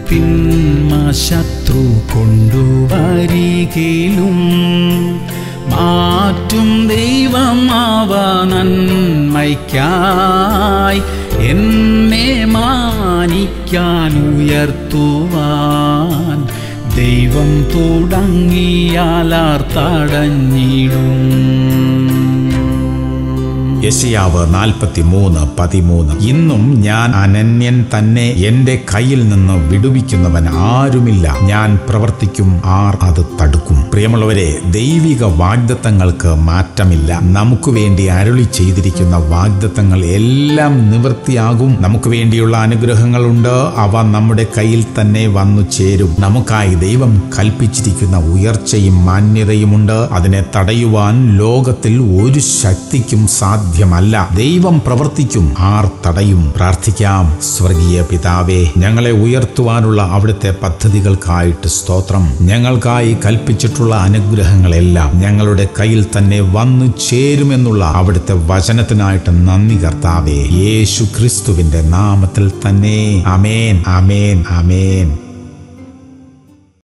പിന്മ ശത്രു കൊണ്ടുവരികയിലും മാറ്റും ദൈവം അവ നന്മയ്ക്കായി എന്നെ മാനിക്കാൻ ഉയർത്തുവാൻ ദൈവം തുടങ്ങിയാലാർ തടഞ്ഞിടും യശയാവ് നാൽപ്പത്തി മൂന്ന് പതിമൂന്ന് ഇന്നും ഞാൻ അനന്യൻ തന്നെ എന്റെ കയ്യിൽ നിന്ന് വിടുവിക്കുന്നവൻ ആരുമില്ല ഞാൻ പ്രവർത്തിക്കും ആർ അത് തടുക്കും പ്രിയമുള്ളവരെ ദൈവിക വാഗ്ദത്തങ്ങൾക്ക് മാറ്റമില്ല നമുക്ക് വേണ്ടി അരുളി ചെയ്തിരിക്കുന്ന വാഗ്ദത്തങ്ങൾ എല്ലാം നിവൃത്തിയാകും നമുക്ക് വേണ്ടിയുള്ള അനുഗ്രഹങ്ങളുണ്ട് അവ നമ്മുടെ കയ്യിൽ തന്നെ വന്നു ചേരും നമുക്കായി ദൈവം കൽപ്പിച്ചിരിക്കുന്ന ഉയർച്ചയും മാന്യതയുമുണ്ട് അതിനെ തടയുവാൻ ലോകത്തിൽ ഒരു ശക്തിക്കും സാധ്യമല്ല ദൈവം പ്രവർത്തിക്കും ആർ തടയും പ്രാർത്ഥിക്കാം സ്വർഗീയ പിതാവേ ഞങ്ങളെ ഉയർത്തുവാനുള്ള അവിടുത്തെ പദ്ധതികൾക്കായിട്ട് സ്തോത്രം ഞങ്ങൾക്കായി കൽപ്പിച്ചിട്ടുള്ള അനുഗ്രഹങ്ങളെല്ലാം ഞങ്ങളുടെ കയ്യിൽ തന്നെ വന്നു ചേരുമെന്നുള്ള അവിടുത്തെ വചനത്തിനായിട്ട് നന്ദി കർത്താവേ യേശു ക്രിസ്തുവിന്റെ നാമത്തിൽ തന്നെ അമേൻ അമേൻ അമേൻ